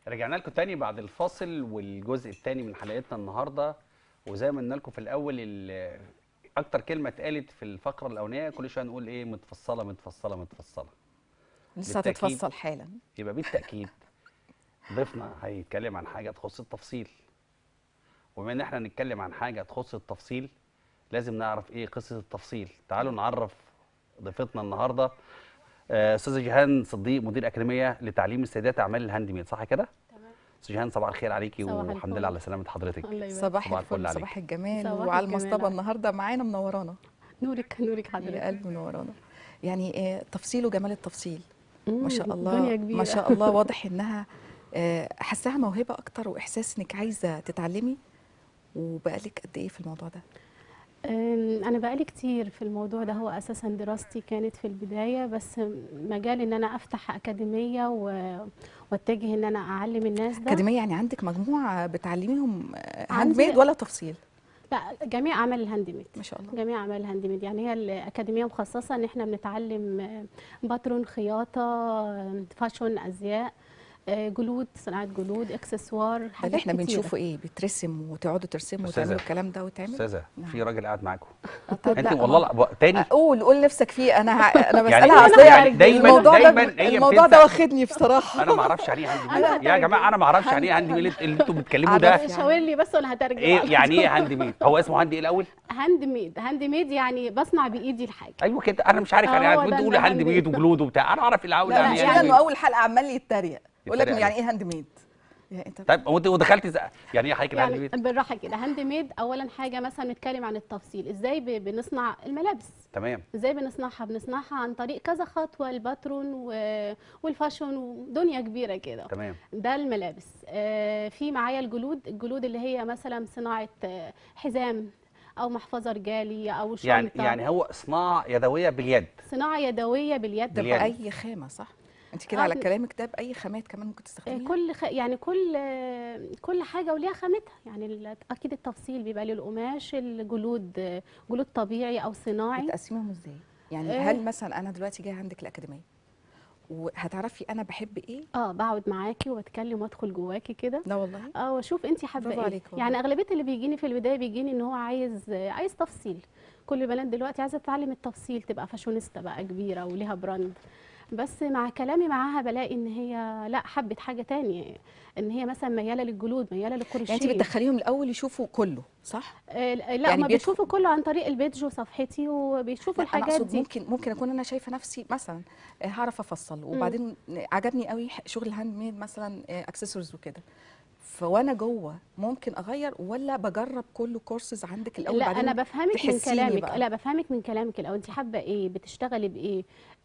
رجعنا لكم تاني بعد الفاصل والجزء الثاني من حلقتنا النهارده وزي ما قلنا لكم في الاول ال- اكتر كلمه اتقالت في الفقره الاولانيه كل شويه نقول ايه متفصله متفصله متفصله لسه بالتأكيد. هتتفصل حالا يبقى بالتاكيد ضيفنا هيتكلم عن حاجه تخص التفصيل وبما ان احنا نتكلم عن حاجه تخص التفصيل لازم نعرف ايه قصه التفصيل تعالوا نعرف ضيفتنا النهارده آه، استاذه جيهان صديق مدير اكاديميه لتعليم السيدات اعمال الهاند ميد صح كده تمام استاذ جيهان صباح الخير عليكي صباح والحمد الفل. لله على سلامه حضرتك الله يبارك صباح صباح الفل الفل عليك. صباح الجمال صباح وعلى الجمال. المصطبه النهارده معانا منورانا نورك نورك يا حضرتك قلب منورانا يعني آه، تفصيل وجمال التفصيل ما شاء مم، الله دنيا كبيرة ما شاء الله واضح انها آه، حاساها موهبه اكتر واحساس انك عايزه تتعلمي وبقالك قد ايه في الموضوع ده أم، انا بقالي كتير في الموضوع ده هو اساسا دراستي كانت في البدايه بس مجال ان انا افتح اكاديميه و- واتجه ان انا اعلم الناس ده اكاديميه يعني عندك مجموعه بتعلميهم هاند عندي- ميد ولا تفصيل لا جميع اعمال الهاند ميد ما شاء الله جميع اعمال الهاند ميد يعني هي الاكاديميه مخصصه ان احنا بنتعلم آه، باترون خياطه آه، فاشون ازياء آه، جلود صناعه جلود اكسسوار ده اللي حاجات احنا كتيرة. بنشوفه ايه بترسم وتقعدوا ترسموا أستاذة. وتعملوا الكلام ده وتعمل استاذه نعم. في راجل قاعد معاكم طب انت لا، والله هو- لا بق- تاني قول قول نفسك فيه انا ه- انا يعني بسالها أنا اصل هي يعني دايما الموضوع دايما ده هي الموضوع ده بتنسى. واخدني بصراحه انا ما اعرفش يعني ايه هاند أنا ميد يا جماعه انا ما اعرفش يعني ايه هاند ميد اللي انتوا بتتكلموا ده عرفني. شاور لي بس وانا هترجم ايه على يعني طول. ايه هاند ميد هو اسمه هاند ايه الاول هاند ميد هاند ميد يعني بصنع بايدي الحاجه ايوه كده انا مش عارف آه، يعني هو هاند ده ميد تقولي ده هاند هاند ميد ميد. وجلود وبتاع انا اعرف الاول لا يعني مش ايه كده هاند انه ميد اول حلقه عمال يتريق يقول لك يتريق يعني عليه. ايه هاند ميد يعني انت طيب وانت ودخلت ز- يعني ايه حضرتك الهاند يعني ميد بالراحه كده هاند ميد اولا حاجه مثلا نتكلم عن التفصيل ازاي ب- بنصنع الملابس تمام ازاي بنصنعها بنصنعها عن طريق كذا خطوه الباترون و- والفاشون ودنيا كبيره كده تمام ده الملابس آه، في معايا الجلود الجلود اللي هي مثلا صناعه آه، حزام او محفظه رجالي او شنطه يعني يعني هو صناعه يدويه باليد صناعه يدويه باليد ده باليد. باي خامه صح انت كده آه، على كلامك ده باي خامات كمان ممكن آه، تستخدميها كل خ... يعني كل آه، كل حاجه وليها خامتها يعني ال- اكيد التفصيل بيبقى للقماش الجلود آه، جلود طبيعي او صناعي بتقسميهم ازاي يعني آه. هل مثلا انا دلوقتي جايه عندك الاكاديميه وهتعرفي انا بحب ايه اه بقعد معاكي وبتكلم وادخل جواكي كده لا والله اه واشوف انت حابه برافو ايه عليك والله. يعني اغلبيه اللي بيجيني في البدايه بيجيني ان هو عايز آه، عايز تفصيل كل البنات دلوقتي عايزه تتعلم التفصيل تبقى فاشونيستا بقى كبيره وليها براند بس مع كلامي معاها بلاقي ان هي لا حبت حاجه تانية ان هي مثلا مياله للجلود مياله للكروشيه يعني انت بتدخليهم الاول يشوفوا كله صح آه، لا يعني يعني بيدخل- بيشوفوا كله عن طريق البيدج وصفحتي وبيشوفوا لا انا الحاجات اقصد دي ممكن ممكن اكون انا شايفه نفسي مثلا آه، هعرف افصل وبعدين عجبني قوي ح- شغل الهاند ميد مثلا اكسسوارز وكده فوانا جوه ممكن اغير ولا بجرب كل كورسز عندك الاول لا بعدين انا بفهمك من تحسيني كلامك بقى. لا بفهمك من كلامك الاول انت حابه ايه بتشتغلي بايه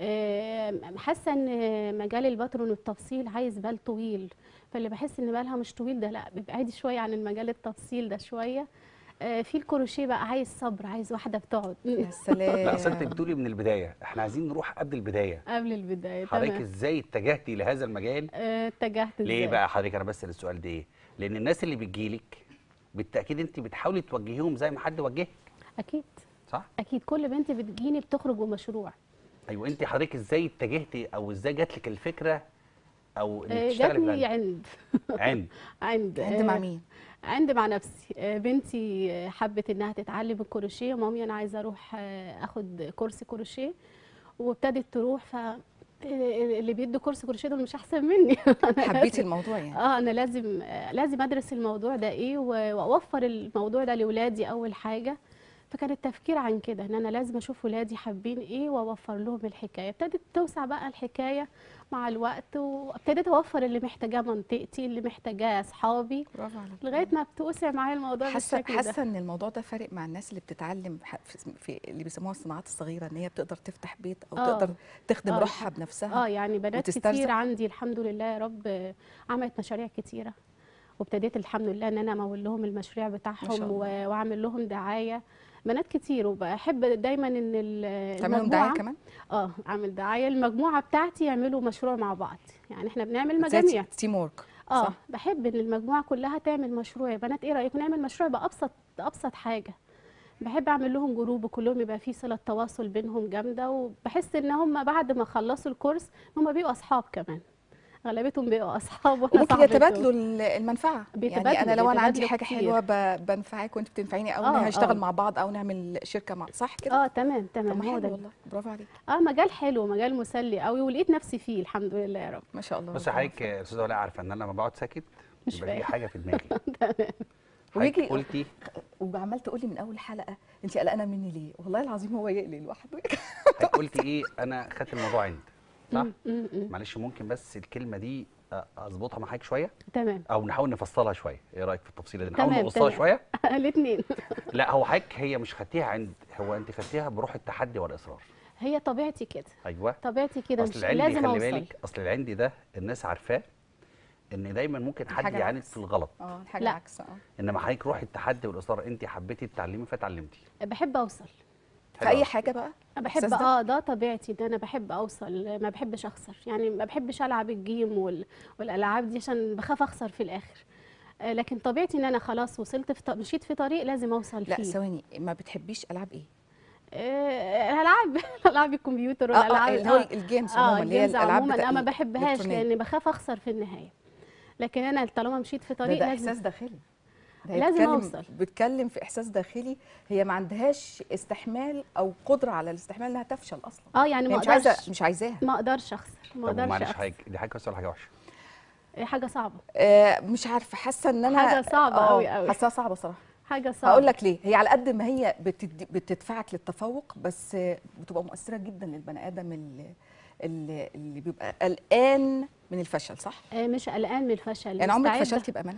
آم، حاسه ان مجال الباترون والتفصيل عايز بال طويل فاللي بحس ان بالها مش طويل ده لا بيبعدي شويه عن المجال التفصيل ده شويه آه، في الكروشيه بقى عايز صبر عايز واحده بتقعد يا سلام لا اصل انت بتقولي من البدايه احنا عايزين نروح قبل البدايه قبل البدايه حضرتك تمام ازاي اتجهتي لهذا المجال آه، اتجهت ليه ازاي بقى حضرتك انا بسال السؤال ده ايه لان الناس اللي بتجيلك بالتاكيد انت بتحاولي توجهيهم زي ما حد وجهك اكيد صح اكيد كل بنت بتجيني بتخرج بمشروع ايوه انت حضرتك ازاي اتجهتي او ازاي جات لك الفكره او انك آه، تشتغلي في جاتني الهند؟ عند عند عند عند مع آه، مين عند مع نفسي آه، بنتي آه، حبت انها تتعلم الكروشيه مامي انا عايزه اروح آه، اخد كورس كروشيه وابتدت تروح ف آه، اللي بيدوا كورس كروشيه دول مش احسن مني أنا حبيتي لازم- الموضوع يعني اه انا لازم آه، لازم ادرس الموضوع ده ايه و- واوفر الموضوع ده لاولادي اول حاجه فكان التفكير عن كده ان انا لازم اشوف ولادي حابين ايه واوفر لهم الحكايه ابتدت توسع بقى الحكايه مع الوقت وابتديت اوفر اللي محتاجاه منطقتي اللي محتاجاه اصحابي برافو عليك لغايه ما بتوسع معايا الموضوع حاسه بالشكل ده حاسه ان الموضوع ده فارق مع الناس اللي بتتعلم ح- في في اللي بيسموها الصناعات الصغيره ان هي بتقدر تفتح بيت او آه. تقدر تخدم آه. روحها بنفسها اه يعني بنات وتسترزق. كتير عندي الحمد لله يا رب آه، عملت مشاريع كتيره وابتديت الحمد لله ان انا امول لهم المشاريع ما بتاعهم شاء الله. و- واعمل لهم دعايه بنات كتير وبحب دايما ان ال- تعملهم دعايه المجموعة- كمان اه اعمل دعايه المجموعه بتاعتي يعملوا مشروع مع بعض يعني احنا بنعمل مجاميع تيم ورك اه صح بحب ان المجموعه كلها تعمل مشروع يا بنات ايه رايكم نعمل مشروع بابسط ابسط حاجه بحب اعمل لهم جروب وكلهم يبقى في صله تواصل بينهم جامده وبحس ان هم بعد ما خلصوا الكورس هم بيبقوا اصحاب كمان غالبيتهم بيبقوا اصحاب وانا وممكن صاحبتهم. يتبادلوا ال- المنفعه يعني بيتبادلوا- انا لو انا عندي بيتبادلوا حاجه كتير. حلوه ب- بنفعك وانت بتنفعيني او آه، هنشتغل آه. مع بعض او نعمل شركه مع صح كده اه تمام طب تمام ما هو حلو ده والله برافو عليك اه مجال حلو مجال مسلي قوي ولقيت نفسي فيه الحمد لله يا رب ما شاء الله بص ربنا حضرتك يا استاذه ولاء عارفه ان انا لما بقعد ساكت مش يبقى في فاهم. حاجه في دماغي تمام حضرتك ويجي- قلتي وعمال تقولي من اول حلقه انت قلقانه مني ليه والله العظيم هو يقلق لوحده حضرتك قلتي ايه انا خدت الموضوع عند صح م- م- م. معلش ممكن بس الكلمه دي أ- اظبطها مع حضرتك شويه تمام او نحاول نفصلها شويه ايه رايك في التفصيله دي نحاول تمام، نقصها تمام. شويه الاثنين لا هو حضرتك هي مش خدتيها عند هو انت خدتيها بروح التحدي والاصرار هي طبيعتي كده ايوه طبيعتي كده اصل مش العندي لازم خلي اوصل بالك اصل العندي ده الناس عارفاه ان دايما ممكن حد الحاجة يعاند العكس. في الغلط اه الحاجه لا. العكس اه انما حضرتك روحي التحدي والاصرار انت حبيتي تتعلمي فتعلمتي بحب اوصل في حلو اي أوي. حاجه بقى أنا بحب الإحساس ده؟ اه ده طبيعتي ان انا بحب اوصل ما بحبش اخسر يعني ما بحبش العب الجيم وال... والالعاب دي عشان بخاف اخسر في الاخر آه، لكن طبيعتي ان انا خلاص وصلت في ط... مشيت في طريق لازم اوصل لا فيه ثواني ما بتحبيش العاب ايه آه، العاب العاب الكمبيوتر اه اه والالعاب اللي هو الجيمز اه عموما اللي هي الجيمز الالعاب عموما بتاع انا ما بحبهاش الإلكترونية. لان بخاف اخسر في النهايه لكن انا طالما مشيت في ده, طريق ده لازم احساس داخلي ده هي لازم بتتكلم- أوصل. بتتكلم في احساس داخلي هي ما عندهاش استحمال او قدره على الاستحمال انها تفشل اصلا اه يعني هي ما مش عايزه اقدرش مش عايزاها ما اقدرش اخسر ما طب اقدرش معلش اخسر حضرتك دي حاجه كويسه ولا حاجه وحشه إيه حاجه صعبه آه مش عارفه حاسه ان انا حاجة صعبة آه، أوي أوي. حاساها صعبه صراحه حاجه صعبه هقول لك ليه هي على قد ما هي بتدي بتدفعك للتفوق بس آه، بتبقى مؤثره جدا للبني ادم اللي اللي, اللي بيبقى قلقان من الفشل صح آه، مش قلقان من الفشل يعني عمرك مستعدة. فشلتي بامانه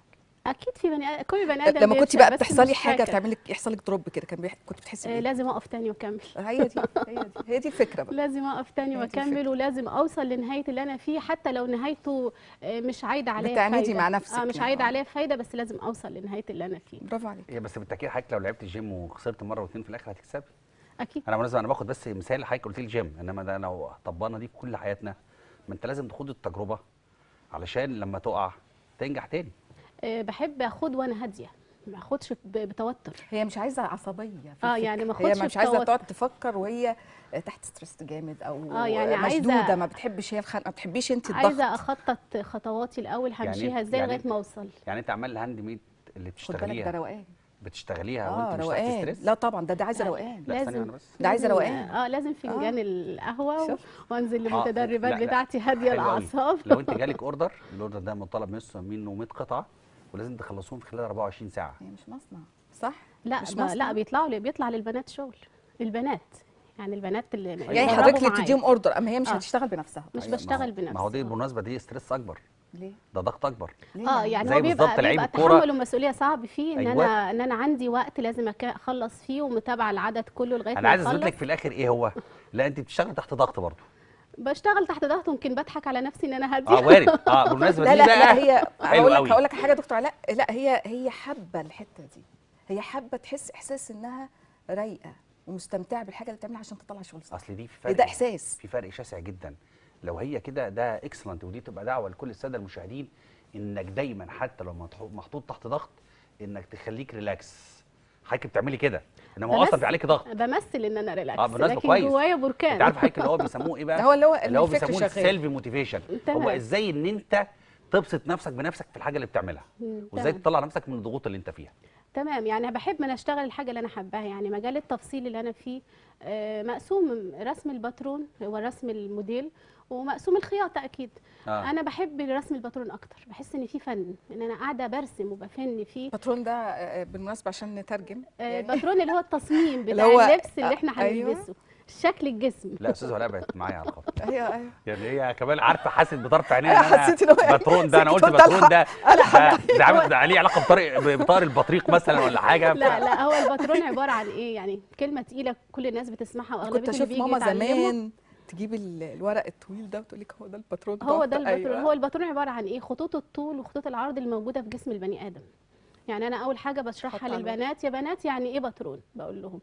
اكيد في بني آدم كل بني ادم لما كنت بيفشل، بقى بس بتحصلي مش حاجه فاكر. بتعمل لك يحصل لك دروب كده كان بيح... كنت بتحسي آه، بايه لازم اقف تاني واكمل هي دي هي دي هي دي الفكره بقى لازم اقف تاني هي دي واكمل الفكرة. ولازم اوصل لنهايه اللي انا فيه حتى لو نهايته آه، مش عايده عليا بتعندي فايدة. مع نفسك اه مش يعني، عايده آه. عليا فايده بس لازم اوصل لنهايه اللي انا فيه برافو عليك هي بس بالتاكيد حضرتك لو لعبت جيم وخسرت مره واثنين في الاخر هتكسبي اكيد انا بالنسبه انا باخد بس مثال حضرتك قلت لي الجيم انما ده لو طبقنا دي في كل حياتنا ما انت لازم تخوض التجربه علشان لما تقع تنجح تاني آه، بحب اخد وانا هاديه ما اخدش ب- بتوتر هي مش عايزه عصبيه في آه، الفكر. يعني ما هي اخدش مش عايزه بتوتر. تقعد تفكر وهي تحت ستريس جامد او آه، يعني عايزة- مشدوده ما بتحبش هي الخنقه ما بتحبيش انت الضغط عايزه اخطط خطواتي الاول يعني- همشيها ازاي يعني لغايه ما اوصل يعني انت عمال الهاند ميد اللي خد بالك ده بتشتغليها روقان بتشتغليها اه وانت مش تحت روقان ستريس لا طبعا ده ده عايزه لا، روقان لا، ثانية لازم واحدة بس. ده عايزة لازم- روقان. اه لازم فنجان القهوه شوف. وانزل آه، للمتدربات لا، لا. بتاعتي هاديه حلو أوي. الاعصاب لو انت جالك اوردر الاوردر ده مطالب منه- منه 100 قطعه ولازم تخلصوهم في خلال 24 ساعه هي مش مصنع صح لا مش ما مصنع. لا بيطلعوا لي بيطلع للبنات شغل البنات يعني البنات اللي يعني بيجربوا حضرتك اللي معايا. بتديهم اوردر اما هي مش آه. هتشتغل بنفسها مش أيوة، ما هو- بشتغل بنفسي ما هو دي بالمناسبه دي ستريس اكبر ليه؟ ده ضغط اكبر ليه اه يعني زي هو بالظبط بيبقى لعيب بيبقى الكورة. تحمل ومسؤوليه صعب فيه ان أيوة. انا ان انا عندي وقت لازم أك- اخلص فيه ومتابعه العدد كله لغايه انا ما عايز اثبت اخلص لك في الاخر ايه هو لا انت بتشتغل تحت ضغط برضه بشتغل تحت ضغط ممكن بضحك على نفسي ان انا هاديه اه وارد اه بالمناسبه لا دي لا بقى لا هي حلو هقول لك قوي. هقول لك حاجه يا دكتور علاء لا هي هي حابه الحته دي هي حابه تحس احساس انها رايقه ومستمتعه بالحاجه اللي بتعملها عشان تطلع شغل صح اصل دي في فرق ده احساس في فرق شاسع جدا لو هي كده ده اكسلنت ودي تبقى دعوه لكل الساده المشاهدين انك دايما حتى لو متحو- محطوط تحت ضغط انك تخليك ريلاكس حضرتك بتعملي كده انما هو اصلا بمثل- في عليك ضغط بمثل ان انا ريلاكس اه بالمناسبه لكن كويس جوايا بركان انت عارف حضرتك اللي هو بيسموه ايه بقى ده هو اللي هو اللي هو الفكر بيسموه شغال. السيلف موتيفيشن تمام. هو ازاي ان انت تبسط نفسك بنفسك في الحاجه اللي بتعملها مم، وازاي تمام. تطلع نفسك من الضغوط اللي انت فيها تمام يعني بحب ان اشتغل الحاجه اللي انا حباها يعني مجال التفصيل اللي انا فيه آه، مقسوم رسم الباترون هو رسم الموديل ومقسوم الخياطه اكيد آه. انا بحب رسم الباترون اكتر بحس ان في فن ان انا قاعده برسم وبفن فيه الباترون ده آه، بالمناسبه عشان نترجم آه، يعني الباترون اللي هو التصميم اللي بتاع هو- اللبس اللي احنا أيوة. هنلبسه شكل الجسم لا استاذ ولاء بقت معايا على الخط ايوه ايوه يعني هي كمان عارفه حاسس بطرف عينيها أيوة، ان انا حسيت إن هو يعني باترون ده انا قلت قلت باترون ألحق- ده ألحق. ده ده عامل- ده عليه علاقه بطارق بطار البطريق مثلا ولا حاجه لا لا هو الباترون عباره عن ايه يعني كلمه تقيله كل الناس بتسمعها واغلبيه كنت اللي اشوف بيجي ماما يتعلموا زمان تجيب ال- الورق الطويل ده وتقول لك هو ده الباترون هو ضغط. ده الباترون أيوة. هو الباترون عباره عن ايه خطوط الطول وخطوط العرض اللي موجوده في جسم البني ادم يعني انا اول حاجه حط بشرحها على للبنات يا بنات يعني ايه باترون بقول لهم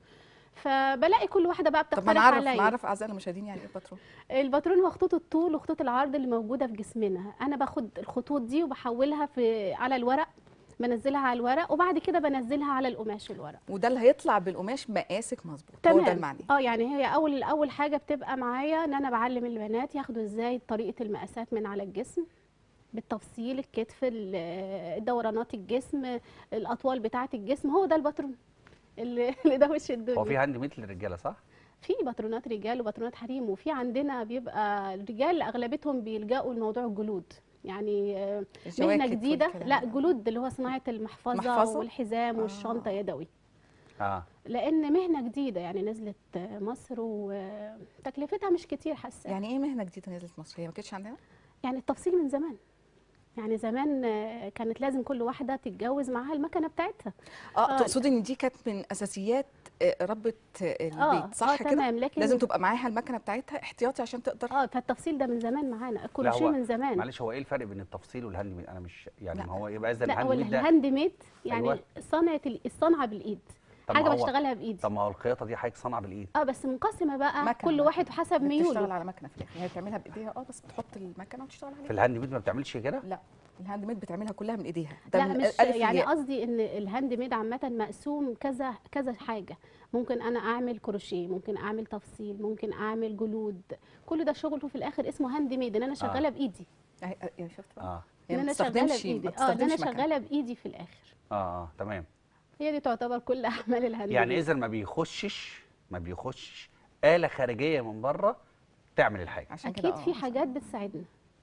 فبلاقي كل واحده بقى طب ما بتقترح نعرف عليا نعرف اعزائنا المشاهدين يعني ايه باترون الباترون هو خطوط الطول وخطوط العرض اللي موجوده في جسمنا انا باخد الخطوط دي وبحولها في على الورق بنزلها على الورق وبعد كده بنزلها على القماش الورق وده اللي هيطلع بالقماش مقاسك مظبوط هو ده المعنى اه يعني هي اول اول حاجه بتبقى معايا ان انا بعلم البنات ياخدوا ازاي طريقه المقاسات من على الجسم بالتفصيل الكتف ال- دورانات الجسم الاطوال بتاعه الجسم هو ده الباترون اللي اللي ده وش الدنيا هو في هاند ميد للرجاله صح؟ في باترونات رجال وباترونات حريم وفي عندنا بيبقى الرجال اغلبيتهم بيلجأوا لموضوع الجلود يعني آه، مهنه الجواكت جديده والكلام لا ده. جلود اللي هو صناعه المحفظه محفظة؟ والحزام آه. والشنطه يدوي اه لان مهنه جديده يعني نزلت مصر وتكلفتها مش كتير حاسه يعني, يعني ايه مهنه جديده نزلت مصر هي ما كانتش عندنا يعني التفصيل من زمان يعني زمان آه، كانت لازم كل واحده تتجوز معاها المكنه بتاعتها اه آه. تقصدي ان دي كانت من اساسيات آه، ربة آه، البيت صح اه كده تمام لكن لازم تبقى معاها المكنه بتاعتها احتياطي عشان تقدر اه فالتفصيل ده من زمان معانا الكروشيه هو- من زمان معلش هو ايه الفرق بين التفصيل والهاند ميد؟ انا مش يعني لا. ما هو يبقى اذا لا الهاند هو ميد ده الهاند ميد يعني أيوة. صنعه ال- الصنعه بالايد طب حاجه ما هو- بشتغلها بايدي طب ما هو الخياطه دي حضرتك صنعه بالايد اه بس منقسمه بقى مكنة. كل واحد حسب بتشتغل ميوله على مكنه في الاخر هي بتعملها بايديها اه بس بتحط المكنه وتشتغل عليها في الهاند ميد ما بتعملش كده؟ لا الهاند ميد بتعملها كلها من ايديها ده لا من مش الالف يعني للياء. قصدي ان الهاند ميد عامه مقسوم كذا كذا حاجه ممكن انا اعمل كروشيه ممكن اعمل تفصيل ممكن اعمل جلود كل ده شغله في الاخر اسمه هاند ميد ان انا شغاله بايدي أهي- أهي شفت بقى اه هي ان ما انا شغاله بتستخدمش بايدي ما اه ان انا بتستخدمش مكنة. شغاله بايدي في الاخر اه اه تمام هي دي تعتبر كل اعمال الهاند يعني ميد اذا ما بيخشش ما بيخشش آلة خارجية من بره تعمل الحاجة عشان كده اكيد آه، في عشان حاجات كده. بتساعدنا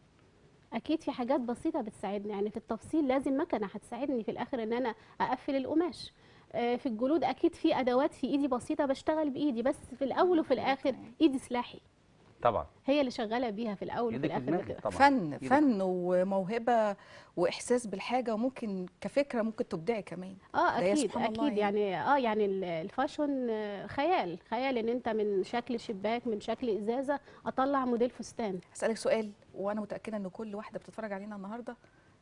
اكيد في حاجات بسيطه بتساعدني يعني في التفصيل لازم مكنه هتساعدني في الاخر ان انا اقفل القماش آه، في الجلود اكيد في ادوات في ايدي بسيطه بشتغل بايدي بس في الاول وفي الاخر ايدي سلاحي طبعا هي اللي شغاله بيها في الاول وفي ايدك الاخر ودماغك كده طبعا فن إيدك. فن وموهبه واحساس بالحاجه وممكن كفكره ممكن تبدعي كمان اه ده يا اكيد سبحان الله اكيد يعني اه يعني ال- الفاشون آه، خيال خيال ان انت من شكل شباك من شكل ازازه اطلع موديل فستان هسألك سؤال وانا متأكدة ان كل واحدة بتتفرج علينا النهاردة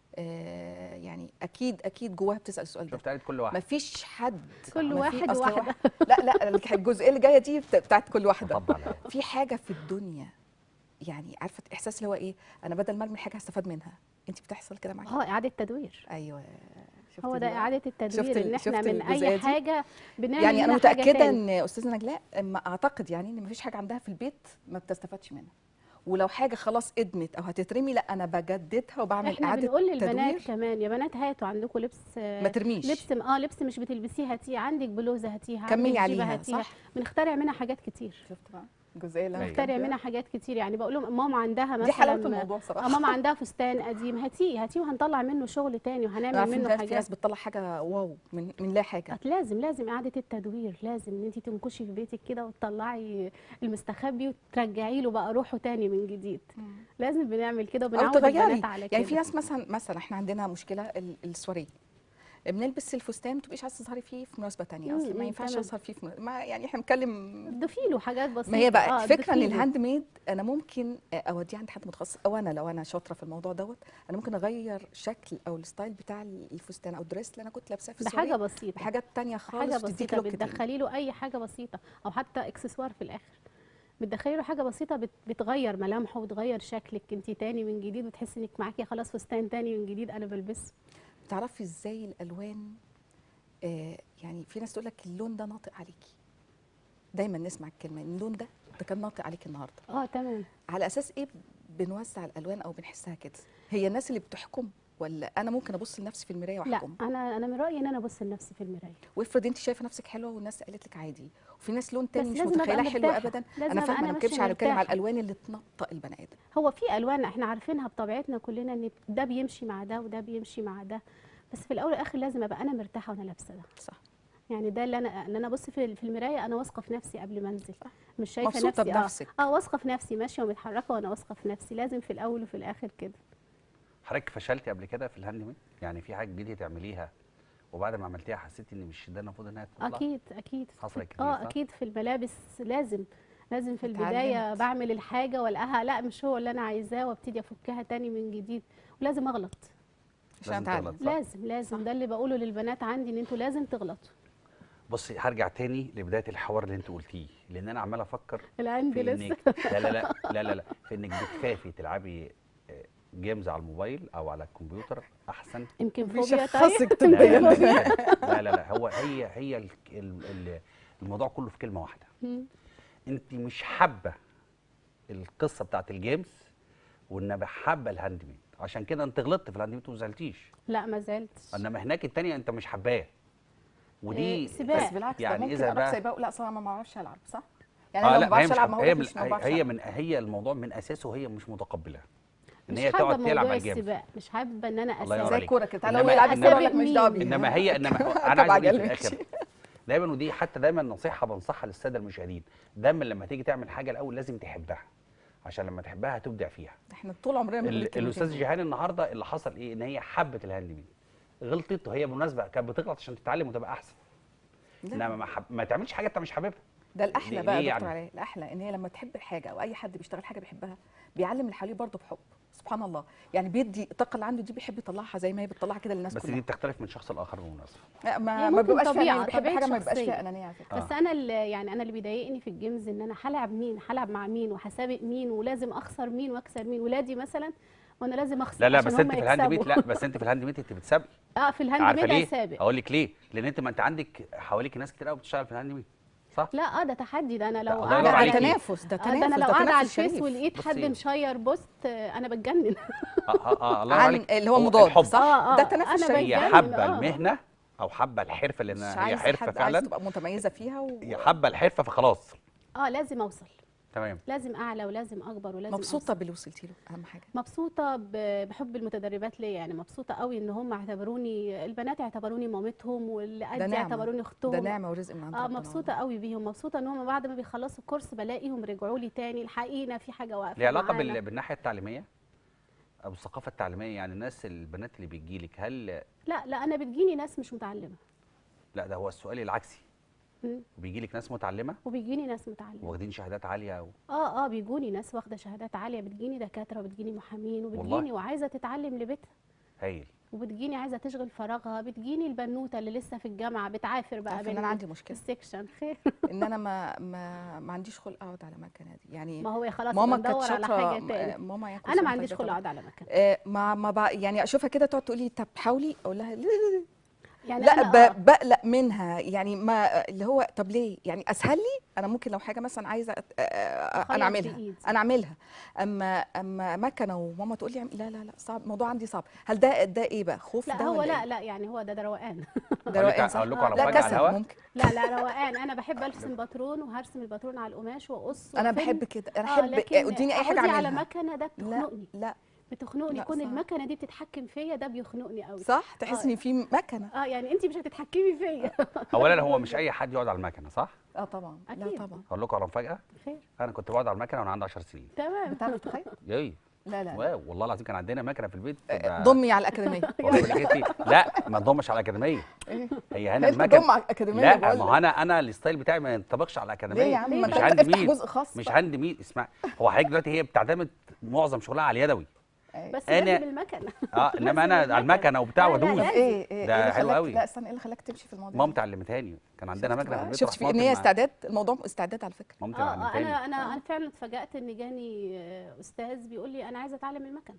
آه يعني اكيد اكيد جواها بتسأل السؤال ده شفت قالت كل واحد مفيش حد كل ما في- واحد أصل واحدة. لا لا الجزئية اللي جاية دي بت- بتاعت كل واحدة اتفضل في حاجة في الدنيا يعني عارفة احساس اللي هو ايه انا بدل ما ارمي حاجة هستفاد منها انت بتحصل كده معاكي اه اعاده تدوير ايوه شفتي هو دي ده بقى؟ اعاده شفت التدوير ال- ان احنا شفت من الجزئية اي دي؟ حاجه بنعمل يعني انا منها حاجة متاكده تاني. ان استاذه نجلاء ما اعتقد يعني ان مفيش حاجه عندها في البيت ما بتستفادش منها ولو حاجه خلاص ادمت او هتترمي لا انا بجددها وبعمل احنا اعاده بنقول للبنات تدوير كمان يا بنات هاتوا عندكم لبس آه، ما ترميش لبس اه لبس مش بتلبسيه هاتيه عندك بلوزه هاتيها كملي عندك جيبة عليها، هاتيها صح؟ بنخترع منها حاجات كتير شفت بقى الجزئيه اللي انا أيوة. بنخترع بحبها. منها حاجات كتير يعني بقول لهم ماما عندها مثلا دي حلاوه الموضوع آه، صراحه ماما عندها فستان قديم هاتيه هاتيه وهنطلع منه شغل تاني انا وهنعمل عارفه ان منه في ناس حاجات بتطلع حاجه واو من من لا حاجه لازم لازم اعاده التدوير لازم ان انت تنكشي في بيتك كده وتطلعي المستخبي وترجعي له بقى روحه تاني من جديد لازم بنعمل كده او وبنعود تغيري البنات على كده يعني في ناس مثلا مثلا احنا عندنا مشكله ال- السواريه بنلبس الفستان ما تبقيش عايزه تظهري فيه في مناسبه تانية مم، اصلا ما مم، ينفعش تمام. اظهر فيه في من- ما يعني احنا بنتكلم ضيفي له حاجات بسيطه ما هي بقى آه، الفكره ان ضيفي له. الهاند ميد انا ممكن اوديه عند حد متخصص او انا لو انا شاطره في الموضوع دوت انا ممكن اغير شكل او الستايل بتاع الفستان او الدريس اللي انا كنت لابساه في بحاجه السواريه بسيطه بحاجات تانية خالص حاجه وتديك بسيطه لوك تاني. بتدخلي له اي حاجه بسيطه او حتى اكسسوار في الاخر بتدخلي له حاجه بسيطه بت- بتغير ملامحه وتغير شكلك انت تاني من جديد وتحسي انك معاكي خلاص فستان تاني من جديد انا بلبسه تعرفي ازاي الالوان آه يعني في ناس تقول لك اللون ده ناطق عليكي دايما نسمع الكلمه إن اللون ده ده كان ناطق عليكي النهارده اه تمام على اساس ايه بنوزع الالوان او بنحسها كده هي الناس اللي بتحكم ولا انا ممكن ابص لنفسي في المرايه لا واحكم انا انا من رايي ان انا ابص لنفسي في المرايه وافرض انت شايفه نفسك حلوه والناس قالت لك عادي وفي ناس لون تاني بس مش لازم أبقى متخيلاه حلو مرتاحة. ابدا لازم انا أبقى فاهمه أنا انا ما ماشية بتكلمش على بتكلم على مرتاحة. الالوان اللي تنطق البني ادم هو في الوان احنا عارفينها بطبيعتنا كلنا ان ده بيمشي مع ده وده بيمشي مع ده بس في الاول والاخر لازم ابقى انا مرتاحه وانا لابسه ده صح يعني ده اللي انا ان انا ابص في في المرايه انا واثقه في نفسي قبل ما انزل صح. مش شايفه مبسوطة نفسي بنفسك. اه, آه واثقه في نفسي ماشيه ومتحركه وانا واثقه في نفسي لازم في الاول وفي الاخر كده حضرتك فشلتي قبل كده في الهاند ميد يعني في حاجه جديده تعمليها وبعد ما عملتيها حسيتي ان مش ده المفروض انها تطلع اكيد اكيد حصلت كتير اه صح؟ اكيد في الملابس لازم لازم في اتعلمت. البدايه بعمل الحاجه والاقيها لا مش هو اللي انا عايزاه وابتدي افكها تاني من جديد ولازم اغلط عشان لازم اتعلم تغلط. صح. لازم لازم صح. ده اللي بقوله للبنات عندي ان انتوا لازم تغلطوا بصي هرجع تاني لبدايه الحوار اللي انت قلتيه لان انا عمال افكر العند في لسه انك لا لا لا لا لا لا في انك بتخافي تلعبي آه، جيمز على الموبايل او على الكمبيوتر احسن يمكن فوبيا طيب بيشخصك لا لا لا, طبيا لا, لا, لا هو هي هي ال- ال- ال- الموضوع كله في كلمه واحده مم. انت مش حابه القصه بتاعت الجيمز وانما حابه الهاند ميد عشان كده انت غلطت في الهاند ميد وما زعلتيش لا ما زلتش انما هناك التانية انت مش حباه ودي إيه، سباق. بس بالعكس يعني ده ممكن إذا اروح بقى- سايباه لا اصل انا ما بعرفش العب صح؟ يعني اه انا لو لا ما ما هي بعرفش مش العب ما هي هو من مش ما بعرفش هي ألعب. من هي الموضوع من اساسه هي مش متقبلاه ان مش هي حابه تقعد تلعب موضوع على الجيمز السباق مش حابه ان انا الله ينور اسابق زي عليك. الكوره كده تعالى إنما- هو يلعب إنما- الكوره لك مش دعوه بيها انما هي انما انا اركب عايز اقول عجل إيه في ماشي. الاخر دايما ودي حتى دايما نصيحه بنصحها للساده المشاهدين دايما لما تيجي تعمل حاجه الاول لازم تحبها عشان لما تحبها هتبدع فيها احنا طول عمرنا بنقول ال- الكلمتين الاستاذ دول. جيهان النهارده اللي حصل ايه ان هي حبت الهاند ميد غلطت وهي بالمناسبه كانت بتغلط عشان تتعلم وتبقى احسن لا. انما ما, حب... ما تعملش حاجه انت مش حاببها ده الاحلى ليه- بقى ليه يا دكتور يعني؟ علاء الاحلى ان هي لما تحب الحاجه او اي حد بيشتغل حاجه بيحبها بيعلم اللي حواليه برضه بحب سبحان الله يعني بيدي الطاقه اللي عنده دي بيحب يطلعها زي ما هي بتطلعها كده للناس بس دي كلها بتختلف من شخص لاخر بالمناسبه لا، هي ما ما ممكن بيبقاش فيها طبيعة، يعني بيحب طبيعة حاجه ما بيبقاش شخصية. فيها انانيه على فكره بس انا اللي يعني انا اللي بيضايقني في الجيمز ان انا هلعب مين هلعب مع مين وهسابق مين ولازم اخسر مين واكسر مين ولادي مثلا وانا لازم اخسر لا لا عشان بس انت هم في الهاند ميد يكسبوا. لا بس انت في الهاند ميد انت بتسابقي اه في الهاند عارفه ميد ليه؟ اسابق اقول لك ليه؟ لان انت ما انت عندك حواليك ناس كتير قوي بتشتغل في الهاند ميد صح؟ لا اه ده تحدي ده انا لا، لو الله قاعده ينور ده عليكي. على تنافس ده آه، تنافس ده انا لو ده قاعده على تنافس الفيس شريف. ولقيت حد بصي. مشير بوست آه، انا بتجنن اه اه اه الله ينور عن عليك اللي هو مضاد الحب صح آه، آه، ده تنافس أنا هي شريف بتجنن. حابه آه. المهنه او حابه الحرفه مش لان هي عايز حرفه حد عايز فعلا تبقى متميزه فيها و... هي حابه الحرفه فخلاص اه لازم اوصل تمام لازم اعلى ولازم اكبر ولازم مبسوطه أوصل. باللي وصلتي له اهم حاجه مبسوطه ب- بحب المتدربات ليا يعني مبسوطه قوي ان هم اعتبروني البنات اعتبروني مامتهم واللي ده قدي نعمة. اعتبروني اختهم ده نعمه ورزق من عند اه ربنا مبسوطه قوي بيهم مبسوطه ان هم بعد ما بيخلصوا الكورس بلاقيهم رجعوا لي تاني الحقيقه في حاجه واقفه ليه علاقه معانا. بال... بالناحيه التعليميه او الثقافه التعليميه يعني الناس البنات اللي بتجي لك هل لا لا انا بتجيني ناس مش متعلمه لا ده هو السؤال العكسي مم. بيجي لك ناس متعلمه وبيجيني ناس متعلمه واخدين شهادات عاليه و... اه اه بيجوني ناس واخده شهادات عاليه بتجيني دكاتره وبتجيني محامين وبتجيني والله؟ وعايزه تتعلم لبيتها هايل وبتجيني عايزه تشغل فراغها بتجيني البنوته اللي لسه في الجامعه بتعافر بقى عارفة ان بين انا عندي مشكله السكشن خير ان انا ما ما ما عنديش خلق اقعد على مكنه دي يعني ما هو خلاص ماما ماما كانت ندور على شاطره حاجه تاني ماما ياكل انا ما سمك عنديش ده خلق طبعاً. اقعد على مكان آه، ما ما بع... يعني اشوفها كده تقعد تقول لي طب حاولي اقول لها لا لا لا يعني لا أنا آه. ب... بقلق منها يعني ما اللي هو طب ليه يعني اسهل لي انا ممكن لو حاجه مثلا عايزه أت- آه، آه، أخيط انا اعملها بإيدي. انا اعملها اما اما مكنه وماما تقول لي اعمل- لا لا لا صعب الموضوع عندي صعب هل ده ده ايه بقى خوف لا ده هو ولا لا إيه؟ لا يعني هو ده ده روقان ده أقول لك- روقان صح أقول لكم على لا مفاجأة على كسل الهوا؟ ممكن لا لا روقان انا بحب ارسم باترون وهرسم الباترون على القماش واقص انا وأفن. بحب كده انا آه، احب لكن اديني اي حاجه أقعدي اعملها على مكنه ده لا بتخنقني لا بتخنقني لا، كون صعب. المكنه دي بتتحكم فيا ده بيخنقني قوي صح تحس ان في مكنه اه يعني انت مش هتتحكمي فيا اولا هو مش اي حد يقعد على المكنه صح اه طبعا لا أكيد. طبعا اقول لكم على مفاجاه خير انا كنت بقعد على المكنه وانا عندي 10 سنين تمام بتعرف تخيل ايه لا لا واو والله العظيم كان عندنا مكنه في البيت آه، تبقى- ضمي على الاكاديميه والله بقول لك إيه، لا ما تضمش على الاكاديميه إيه؟ هي هنا ليه تضم المكنه على الاكاديميه لا بقول ما لك؟ هو انا انا الستايل بتاعي ما ينطبقش على الاكاديميه ليه يا عم ليه ما مش انت عندي افتح مين جزء خاص مش بقى. عندي مين اسمع هو حضرتك دلوقتي هي بتعتمد معظم شغلها على اليدوي أيوة. بس أنا- لازم المكنه اه انما انا على المكنه وبتاع لا، لا، وادوس طب لا. ايه ايه ده إيه اللي حلو خلاك- قوي. لا استنى ايه اللي خلاك تمشي في الموضوع مامتي علمتهاني كان عندنا شفت مكنه في بقى؟ البيت شفت رحت في مامتي ان هي مع- استعداد الموضوع استعداد على فكره مامتي اه آه، علمتهاني انا انا انا فعلا اتفاجات ان جاني آه، استاذ بيقول لي انا عايزه اتعلم المكنه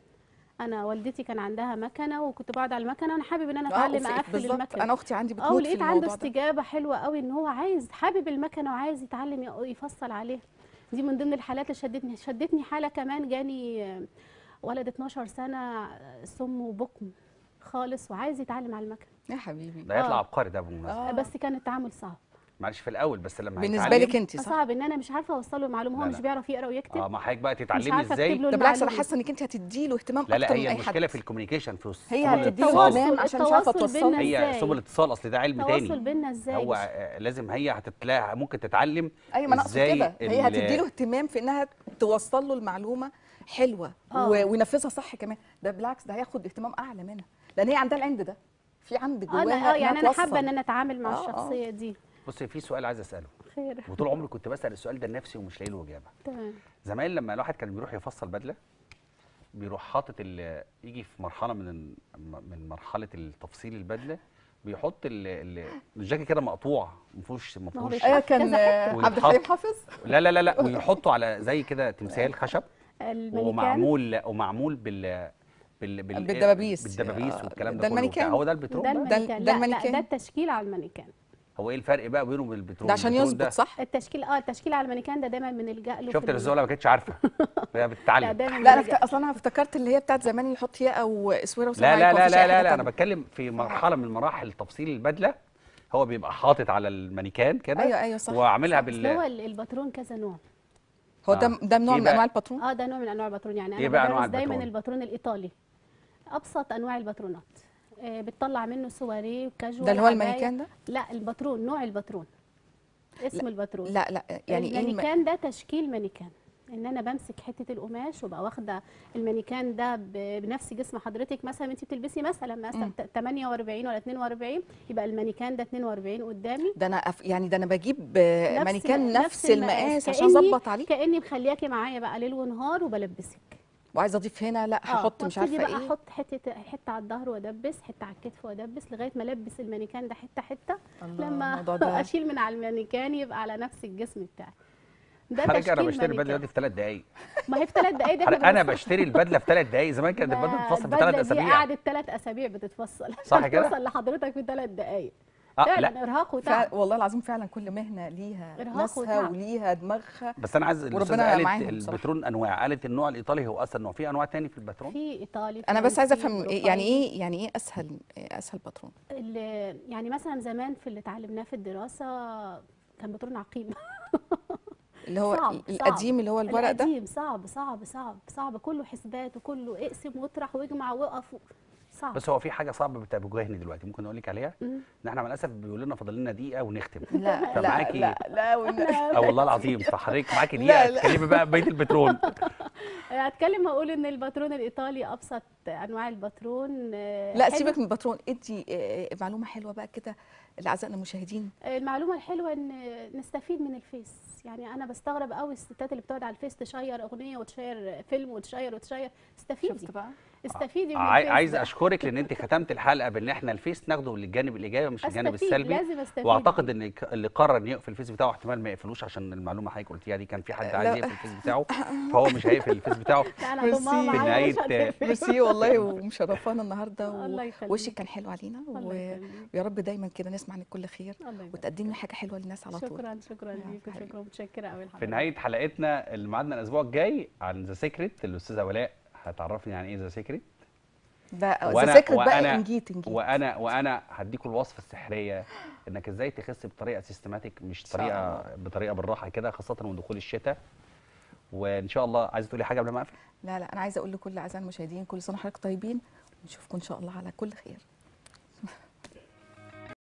انا والدتي كان عندها مكنه وكنت بقعد على المكنه وانا حابب ان انا آه، اتعلم وفي- اقفل بالظبط المكنه انا اختي عندي اه بتموت في ولقيت عنده الموضوع ده استجابه حلوه قوي ان هو عايز حابب المكنه وعايز يتعلم ي- يفصل عليها دي من ضمن الحالات اللي شدتني شدتني حاله كمان جاني آه، ولد 12 سنه آه، سم وبكم خالص وعايز يتعلم على المكنه يا حبيبي ده يطلع آه. عبقري ده بالمناسبه آه. بس كان التعامل صعب معلش في الاول بس لما بالنسبه هيتعلم- لك انت صح صعب ان انا مش عارفه اوصل له المعلومه هو لا، مش لا. بيعرف يقرا ويكتب اه ما حضرتك بقى مش تتعلمي عارفه ازاي اكتب له ده بالعكس انا المعلومة. حاسه انك انت هتدي له اهتمام لا لا اكتر من هي اي المشكله حد في الكوميونيكيشن في وسط هي سبل هتديله الاتصال. اهتمام عشان مش عارفه التواصل توصله بينا هي إزاي؟ سبل الاتصال اصل ده علم التواصل تاني بينا ازاي هو مش- آه، لازم هي هتتلاقي ممكن تتعلم ايوه ما انا اقصد إزاي كده هي ال- هتديله اهتمام في انها توصل له المعلومه حلوه آه. و- وينفذها صح كمان ده بالعكس ده هياخد اهتمام اعلى منها لان هي عندها العند ده في عند اه جواها انا اه يعني إنها انا حابه توصل. ان انا اتعامل مع آه، آه. الشخصيه دي بصي في سؤال عايز اساله خير وطول عمري كنت بسال السؤال ده لنفسي ومش لاقي له اجابه تمام زمان لما الواحد كان بيروح يفصل بدله بيروح حاطط ال- يجي في مرحله من ال- من مرحله التفصيل البدله بيحط ال- ال- الجاكيت كده مقطوع ما فيهوش ما ما هو فيهوش بيتحط ايوه كان كذا آه، حتة. عبد الحليم ويتحط. حافظ لا لا لا لا ويحطه على زي كده تمثال خشب المانيكان ومعمول ومعمول بال بال بال بالدبابيس. بالدبابيس آه، والكلام ده ده كله المانيكان. وبتاع. هو ده البترول ده بقى؟ المانيكان ده لا لا المانيكان. ده التشكيل على المانيكان هو ايه الفرق بقى بينه وبين البترول ده عشان البترول ده- يظبط صح التشكيل اه التشكيل على المانيكان ده دايما بنلجأ له شفت في ال- الرزوله ما كانتش عارفه هي لا بتتعلم دايما لا انا بنلجأ- فت... اصلا انا افتكرت اللي هي بتاعت زمان يحط ياقه واسوره لا وسماعه لا لا مفيش لا أي لا, حاجة لا انا تانية. بتكلم في مرحله من مراحل تفصيل البدله هو بيبقى حاطط على المانيكان كده ايوه ايوه صح وعاملها اصل هو بال ال- الباترون كذا نوع هو آه. ده ده نوع إيه من بقى؟ انواع الباترون اه ده نوع من انواع الباترون يعني إيه انا بقى أنواع بدرس دايما الباترون؟ الباترون الايطالي ابسط انواع الباترونات آه بتطلع منه سواريه وكاجوال ده اللي هو عباية. المانيكان ده لا الباترون نوع الباترون اسم الباترون لا لا يعني ايه الم... المانيكان ده تشكيل مانيكان ان انا بمسك حته القماش وابقى واخده المانيكان ده ب- بنفس جسم حضرتك مثلا انت بتلبسي مثلا مثلا مم. 48 ولا 42 يبقى المانيكان ده 42 قدامي ده انا أف... يعني ده انا بجيب آه، نفس- مانيكان نفس نفس المقاس عشان كأني- اظبط عليه كاني مخلياكي معايا بقى ليل ونهار وبلبسك وعايزه اضيف هنا لا هحط مش وابتدي عارفه بقى ايه احط حته حته على الظهر وادبس حته على الكتف وادبس لغايه ما البس المانيكان ده حته حته الله، لما الموضوع ده اشيل من على المانيكان يبقى على نفس الجسم بتاعي ده حضرتك انا تشكيل بشتري البدله مانيكان. دلوقتي في ثلاث دقائق ما هي في ثلاث دقايق ده حضرتك إحنا انا بنوصل- بشتري البدله في ثلاث دقائق زمان كانت البدله ما بتتفصل في البدلة ثلاث دي اسابيع قعدت ثلاث اسابيع بتتفصل صح عشان كده؟ توصل لحضرتك في ثلاث دقايق اه فعلا لا ارهاق وتعب فع... والله العظيم فعلا كل مهنه ليها إرهاق ناسها وتعب. وليها دماغها بس انا عايز الاستاذه وربنا قالت معاهم بصراحة. البترون انواع قالت النوع الايطالي هو اسهل نوع في انواع تاني في البترون في ايطالي انا بس عايزه فرنسي، افهم إيه يعني أوروبي. ايه يعني ايه اسهل إيه اسهل باترون اللي- يعني مثلا زمان في اللي اتعلمناه في الدراسه كان بترون عقيم اللي هو صعب، القديم اللي هو الورق ده القديم صعب صعب صعب صعب كله حسبات وكله اقسم واطرح واجمع وقف و- صعب بس هو في حاجه صعبه بتواجهني دلوقتي ممكن اقول لك عليها مم. ان احنا مع الاسف بيقول لنا فاضل لنا دقيقه ونختم لا لا فمعاكي- لا لا والنبي. اه والله العظيم فحضرتك معاكي لا، دقيقه لا. تكلمي بقى بقيه البترول هتكلم اقول ان الباترون الايطالي ابسط انواع الباترون آه، لا حلو. سيبك من الباترون ادي آه، معلومه حلوه بقى كده لاعزائنا المشاهدين المعلومه الحلوه ان نستفيد من الفيس يعني انا بستغرب قوي الستات اللي بتقعد على الفيس تشير اغنيه وتشير فيلم وتشير وتشير استفيدي شفت بقى استفيدي من عاي- الفيس عايز ده. اشكرك لان انت ختمت الحلقه بان احنا الفيس ناخده للجانب الايجابي مش الجانب أستفيد، السلبي لازم استفيد واعتقد ان ك- اللي قرر ان يقفل الفيس بتاعه احتمال ما يقفلوش عشان المعلومه حضرتك قلتيها دي كان في حد لا. عايز يقفل الفيس بتاعه فهو مش هيقفل الفيس بتاعه لا انا ميرسي. هضمها في معايا مش نهاية- هتقفل. ميرسي والله ومشرفانا النهارده الله و- يخليك. وشك كان حلو علينا الله و- يخليك. ويا رب دايما كده نسمع عنك كل خير الله يبارك وتقدمي حاجه حلوه للناس على طول شكرا شكرا يا ليك حبيبي. وشكرا متشكره قوي في نهايه حلقتنا اللي ميعادنا الاسبوع الجاي عن ذا سيكريت الاستاذه ولاء هتعرفني يعني ايه ذا سيكريت ده وأنا- ذا سيكريت بقى وأنا- انجيت انجيت وانا وانا هديكم الوصفه السحريه انك ازاي تخس بطريقه سيستماتيك مش شاء طريقه بطريقه بالراحه كده خاصه من دخول الشتاء وان شاء الله عايزه تقولي حاجه قبل ما اقفل لا لا انا عايزه اقول لكل اعزائي المشاهدين كل سنه وحضرتك طيبين ونشوفكم ان شاء الله على كل خير